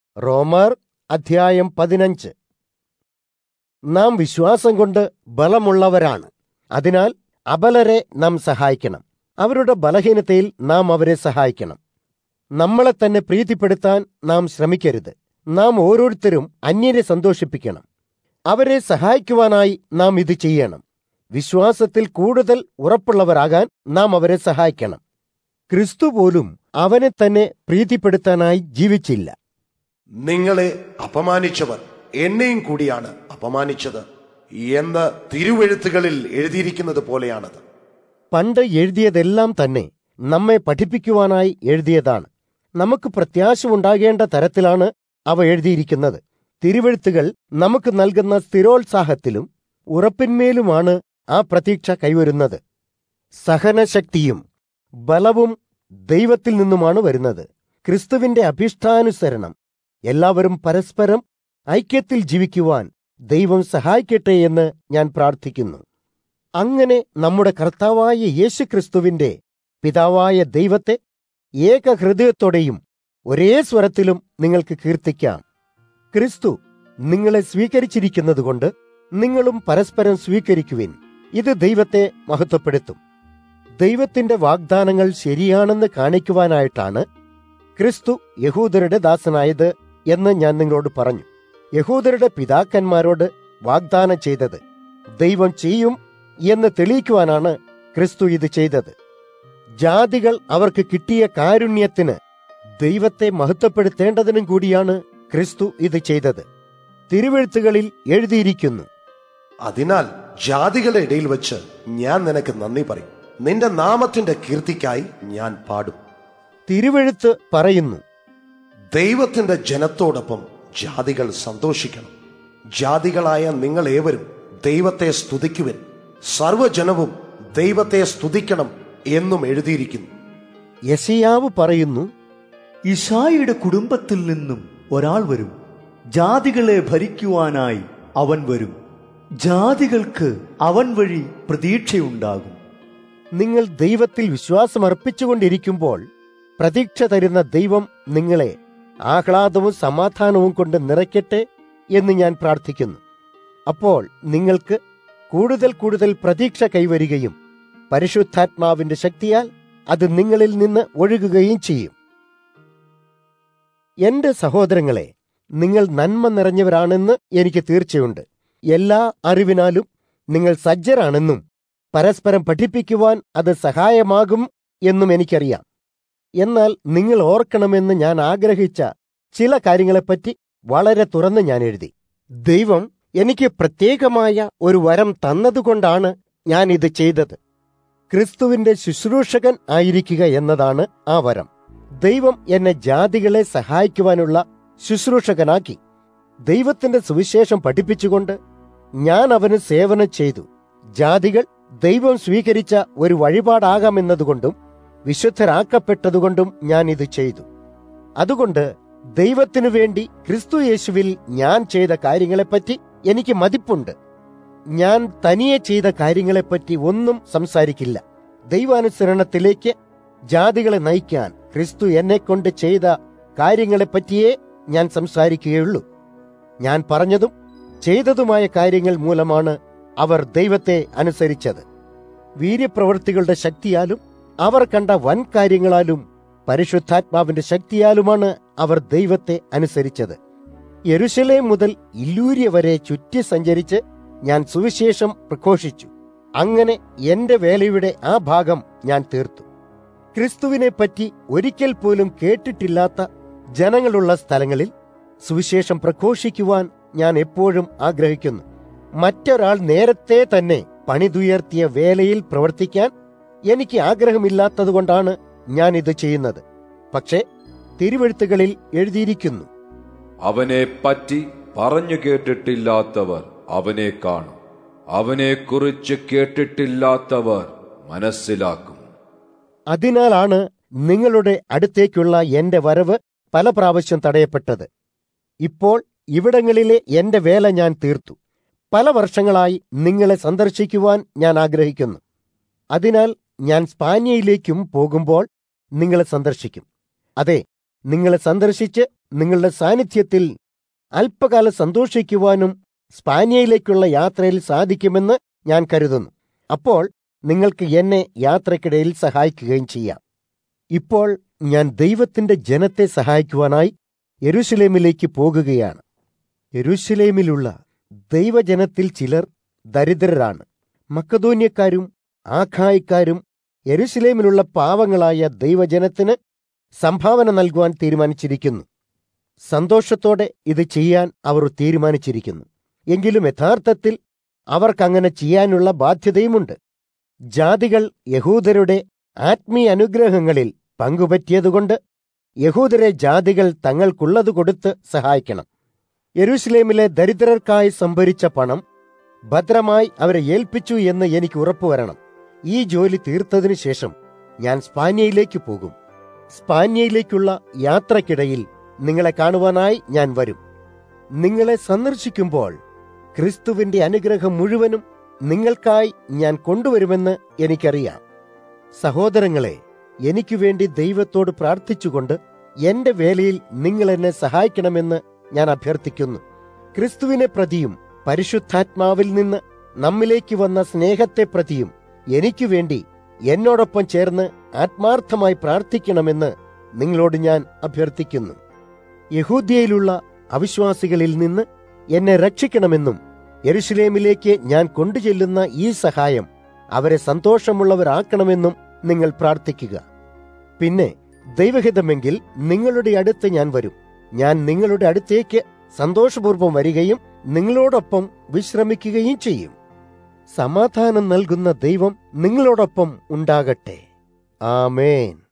റോമാർ അധ്യായം പതിനഞ്ച് നാം വിശ്വാസം കൊണ്ട് ബലമുള്ളവരാണ് അതിനാൽ അബലരെ നാം സഹായിക്കണം അവരുടെ ബലഹീനതയിൽ നാം അവരെ സഹായിക്കണം നമ്മളെ തന്നെ പ്രീതിപ്പെടുത്താൻ നാം ശ്രമിക്കരുത് നാം ഓരോരുത്തരും അന്യരെ സന്തോഷിപ്പിക്കണം അവരെ സഹായിക്കുവാനായി നാം ഇത് ചെയ്യണം വിശ്വാസത്തിൽ കൂടുതൽ ഉറപ്പുള്ളവരാകാൻ നാം അവരെ സഹായിക്കണം ക്രിസ്തു പോലും അവനെ തന്നെ പ്രീതിപ്പെടുത്താനായി ജീവിച്ചില്ല നിങ്ങളെ അപമാനിച്ചവർ എന്നെയും കൂടിയാണ് അപമാനിച്ചത് എന്ന് തിരുവെഴുത്തുകളിൽ എഴുതിയിരിക്കുന്നത് പോലെയാണത് പണ്ട് എഴുതിയതെല്ലാം തന്നെ നമ്മെ പഠിപ്പിക്കുവാനായി എഴുതിയതാണ് നമുക്ക് പ്രത്യാശ ഉണ്ടാകേണ്ട തരത്തിലാണ് അവ എഴുതിയിരിക്കുന്നത് തിരുവെഴുത്തുകൾ നമുക്ക് നൽകുന്ന സ്ഥിരോത്സാഹത്തിലും ഉറപ്പിന്മേലുമാണ് ആ പ്രതീക്ഷ കൈവരുന്നത് സഹനശക്തിയും ബലവും ദൈവത്തിൽ നിന്നുമാണ് വരുന്നത് ക്രിസ്തുവിന്റെ അഭിഷ്ടാനുസരണം എല്ലാവരും പരസ്പരം ഐക്യത്തിൽ ജീവിക്കുവാൻ ദൈവം സഹായിക്കട്ടെ എന്ന് ഞാൻ പ്രാർത്ഥിക്കുന്നു അങ്ങനെ നമ്മുടെ കർത്താവായ യേശുക്രിസ്തുവിന്റെ പിതാവായ ദൈവത്തെ ഏകഹൃദയത്തോടെയും ഒരേ സ്വരത്തിലും നിങ്ങൾക്ക് കീർത്തിക്കാം ക്രിസ്തു നിങ്ങളെ സ്വീകരിച്ചിരിക്കുന്നതുകൊണ്ട് നിങ്ങളും പരസ്പരം സ്വീകരിക്കുവിൻ ഇത് ദൈവത്തെ മഹത്വപ്പെടുത്തും ദൈവത്തിന്റെ വാഗ്ദാനങ്ങൾ ശരിയാണെന്ന് കാണിക്കുവാനായിട്ടാണ് ക്രിസ്തു യഹൂദരുടെ ദാസനായത് എന്ന് ഞാൻ നിങ്ങളോട് പറഞ്ഞു യഹൂദരുടെ പിതാക്കന്മാരോട് വാഗ്ദാനം ചെയ്തത് ദൈവം ചെയ്യും എന്ന് തെളിയിക്കുവാനാണ് ക്രിസ്തു ഇത് ചെയ്തത് ജാതികൾ അവർക്ക് കിട്ടിയ കാരുണ്യത്തിന് ദൈവത്തെ മഹത്വപ്പെടുത്തേണ്ടതിനും കൂടിയാണ് ക്രിസ്തു ഇത് ചെയ്തത് തിരുവെഴുത്തുകളിൽ എഴുതിയിരിക്കുന്നു അതിനാൽ ജാതികളുടെ ഇടയിൽ വെച്ച് ഞാൻ നിനക്ക് നന്ദി പറയും നിന്റെ നാമത്തിന്റെ കീർത്തിക്കായി ഞാൻ പാടും തിരുവെഴുത്ത് പറയുന്നു ദൈവത്തിന്റെ ജനത്തോടൊപ്പം ജാതികൾ സന്തോഷിക്കണം ജാതികളായ നിങ്ങൾ ഏവരും ദൈവത്തെ സ്തുതിക്കുവിൻ സർവജനവും ദൈവത്തെ സ്തുതിക്കണം എന്നും എഴുതിയിരിക്കുന്നു യശയാവ് പറയുന്നു ഇഷായിയുടെ കുടുംബത്തിൽ നിന്നും ഒരാൾ വരും ജാതികളെ ഭരിക്കുവാനായി അവൻ വരും ജാതികൾക്ക് അവൻ വഴി പ്രതീക്ഷയുണ്ടാകും നിങ്ങൾ ദൈവത്തിൽ വിശ്വാസമർപ്പിച്ചുകൊണ്ടിരിക്കുമ്പോൾ പ്രതീക്ഷ തരുന്ന ദൈവം നിങ്ങളെ ആഹ്ലാദവും സമാധാനവും കൊണ്ട് നിറയ്ക്കട്ടെ എന്ന് ഞാൻ പ്രാർത്ഥിക്കുന്നു അപ്പോൾ നിങ്ങൾക്ക് കൂടുതൽ കൂടുതൽ പ്രതീക്ഷ കൈവരികയും പരിശുദ്ധാത്മാവിന്റെ ശക്തിയാൽ അത് നിങ്ങളിൽ നിന്ന് ഒഴുകുകയും ചെയ്യും എന്റെ സഹോദരങ്ങളെ നിങ്ങൾ നന്മ നിറഞ്ഞവരാണെന്ന് എനിക്ക് തീർച്ചയുണ്ട് എല്ലാ അറിവിനാലും നിങ്ങൾ സജ്ജരാണെന്നും പരസ്പരം പഠിപ്പിക്കുവാൻ അത് സഹായമാകും എന്നും എനിക്കറിയാം എന്നാൽ നിങ്ങൾ ഓർക്കണമെന്ന് ഞാൻ ആഗ്രഹിച്ച ചില കാര്യങ്ങളെപ്പറ്റി വളരെ തുറന്ന് ഞാൻ എഴുതി ദൈവം എനിക്ക് പ്രത്യേകമായ ഒരു വരം തന്നതുകൊണ്ടാണ് ഞാൻ ഇത് ചെയ്തത് ക്രിസ്തുവിന്റെ ശുശ്രൂഷകൻ ആയിരിക്കുക എന്നതാണ് ആ വരം ദൈവം എന്നെ ജാതികളെ സഹായിക്കുവാനുള്ള ശുശ്രൂഷകനാക്കി ദൈവത്തിന്റെ സുവിശേഷം പഠിപ്പിച്ചുകൊണ്ട് ഞാൻ അവന് സേവനം ചെയ്തു ജാതികൾ ദൈവം സ്വീകരിച്ച ഒരു വഴിപാടാകാമെന്നതുകൊണ്ടും വിശുദ്ധരാക്കപ്പെട്ടതുകൊണ്ടും ഞാൻ ഇത് ചെയ്തു അതുകൊണ്ട് ദൈവത്തിനു വേണ്ടി ക്രിസ്തു യേശുവിൽ ഞാൻ ചെയ്ത കാര്യങ്ങളെപ്പറ്റി എനിക്ക് മതിപ്പുണ്ട് ഞാൻ തനിയെ ചെയ്ത കാര്യങ്ങളെപ്പറ്റി ഒന്നും സംസാരിക്കില്ല ദൈവാനുസരണത്തിലേക്ക് ജാതികളെ നയിക്കാൻ ക്രിസ്തു എന്നെക്കൊണ്ട് ചെയ്ത കാര്യങ്ങളെപ്പറ്റിയേ ഞാൻ സംസാരിക്കുകയുള്ളൂ ഞാൻ പറഞ്ഞതും ചെയ്തതുമായ കാര്യങ്ങൾ മൂലമാണ് അവർ ദൈവത്തെ അനുസരിച്ചത് വീര്യപ്രവൃത്തികളുടെ ശക്തിയാലും അവർ കണ്ട വൻ കാര്യങ്ങളാലും പരിശുദ്ധാത്മാവിന്റെ ശക്തിയാലുമാണ് അവർ ദൈവത്തെ അനുസരിച്ചത് യെരുശലേം മുതൽ ഇല്ലൂര്യ വരെ ചുറ്റി സഞ്ചരിച്ച് ഞാൻ സുവിശേഷം പ്രഘോഷിച്ചു അങ്ങനെ എന്റെ വേലയുടെ ആ ഭാഗം ഞാൻ തീർത്തു ക്രിസ്തുവിനെ പറ്റി ഒരിക്കൽ പോലും കേട്ടിട്ടില്ലാത്ത ജനങ്ങളുള്ള സ്ഥലങ്ങളിൽ സുവിശേഷം പ്രഘോഷിക്കുവാൻ ഞാൻ എപ്പോഴും ആഗ്രഹിക്കുന്നു മറ്റൊരാൾ നേരത്തെ തന്നെ പണിതുയർത്തിയ വേലയിൽ പ്രവർത്തിക്കാൻ എനിക്ക് ആഗ്രഹമില്ലാത്തതുകൊണ്ടാണ് ഞാൻ ഇത് ചെയ്യുന്നത് പക്ഷേ തിരുവെഴുത്തുകളിൽ എഴുതിയിരിക്കുന്നു അവനെ പറ്റി പറഞ്ഞു കേട്ടിട്ടില്ലാത്തവർ അവനെ കാണും അവനെക്കുറിച്ച് കേട്ടിട്ടില്ലാത്തവർ മനസ്സിലാക്കും അതിനാലാണ് നിങ്ങളുടെ അടുത്തേക്കുള്ള എന്റെ വരവ് പല പ്രാവശ്യം തടയപ്പെട്ടത് ഇപ്പോൾ ഇവിടങ്ങളിലെ എന്റെ വേല ഞാൻ തീർത്തു പല വർഷങ്ങളായി നിങ്ങളെ സന്ദർശിക്കുവാൻ ഞാൻ ആഗ്രഹിക്കുന്നു അതിനാൽ ഞാൻ സ്പാനിയയിലേക്കും പോകുമ്പോൾ നിങ്ങളെ സന്ദർശിക്കും അതെ നിങ്ങളെ സന്ദർശിച്ച് നിങ്ങളുടെ സാന്നിധ്യത്തിൽ അല്പകാലം സന്തോഷിക്കുവാനും സ്പാനിയയിലേക്കുള്ള യാത്രയിൽ സാധിക്കുമെന്ന് ഞാൻ കരുതുന്നു അപ്പോൾ നിങ്ങൾക്ക് എന്നെ യാത്രക്കിടയിൽ സഹായിക്കുകയും ചെയ്യാം ഇപ്പോൾ ഞാൻ ദൈവത്തിന്റെ ജനത്തെ സഹായിക്കുവാനായി യെരുശലേമിലേക്ക് പോകുകയാണ് യെരുശലേമിലുള്ള ദൈവജനത്തിൽ ചിലർ ദരിദ്രരാണ് മക്കതോന്യക്കാരും ആഖായിക്കാരും യെരുശലേമിലുള്ള പാവങ്ങളായ ദൈവജനത്തിന് സംഭാവന നൽകുവാൻ തീരുമാനിച്ചിരിക്കുന്നു സന്തോഷത്തോടെ ഇത് ചെയ്യാൻ അവർ തീരുമാനിച്ചിരിക്കുന്നു എങ്കിലും യഥാർത്ഥത്തിൽ അവർക്കങ്ങനെ ചെയ്യാനുള്ള ബാധ്യതയുമുണ്ട് ജാതികൾ യഹൂദരുടെ ആത്മീയ അനുഗ്രഹങ്ങളിൽ പങ്കുപറ്റിയതുകൊണ്ട് യഹൂദരെ ജാതികൾ തങ്ങൾക്കുള്ളത് കൊടുത്ത് സഹായിക്കണം യെരൂശലേമിലെ ദരിദ്രർക്കായി സംഭരിച്ച പണം ഭദ്രമായി അവരെ ഏൽപ്പിച്ചു എന്ന് എനിക്ക് ഉറപ്പുവരണം ഈ ജോലി തീർത്തതിനു ശേഷം ഞാൻ സ്പാനിയയിലേക്ക് പോകും സ്പാനിയയിലേക്കുള്ള യാത്രക്കിടയിൽ നിങ്ങളെ കാണുവാനായി ഞാൻ വരും നിങ്ങളെ സന്ദർശിക്കുമ്പോൾ ക്രിസ്തുവിന്റെ അനുഗ്രഹം മുഴുവനും നിങ്ങൾക്കായി ഞാൻ കൊണ്ടുവരുമെന്ന് എനിക്കറിയാം സഹോദരങ്ങളെ എനിക്കു വേണ്ടി ദൈവത്തോട് പ്രാർത്ഥിച്ചുകൊണ്ട് എന്റെ വേലയിൽ നിങ്ങൾ എന്നെ സഹായിക്കണമെന്ന് ഞാൻ അഭ്യർത്ഥിക്കുന്നു ക്രിസ്തുവിനെ പ്രതിയും പരിശുദ്ധാത്മാവിൽ നിന്ന് നമ്മിലേക്ക് വന്ന സ്നേഹത്തെ പ്രതിയും എനിക്കു വേണ്ടി എന്നോടൊപ്പം ചേർന്ന് ആത്മാർത്ഥമായി പ്രാർത്ഥിക്കണമെന്ന് നിങ്ങളോട് ഞാൻ അഭ്യർത്ഥിക്കുന്നു യഹൂദ്യയിലുള്ള അവിശ്വാസികളിൽ നിന്ന് എന്നെ രക്ഷിക്കണമെന്നും യെരുഷലേമിലേക്ക് ഞാൻ കൊണ്ടുചെല്ലുന്ന ഈ സഹായം അവരെ സന്തോഷമുള്ളവരാക്കണമെന്നും നിങ്ങൾ പ്രാർത്ഥിക്കുക പിന്നെ ദൈവഹിതമെങ്കിൽ നിങ്ങളുടെ അടുത്ത് ഞാൻ വരും ഞാൻ നിങ്ങളുടെ അടുത്തേക്ക് സന്തോഷപൂർവ്വം വരികയും നിങ്ങളോടൊപ്പം വിശ്രമിക്കുകയും ചെയ്യും സമാധാനം നൽകുന്ന ദൈവം നിങ്ങളോടൊപ്പം ഉണ്ടാകട്ടെ ആമേൻ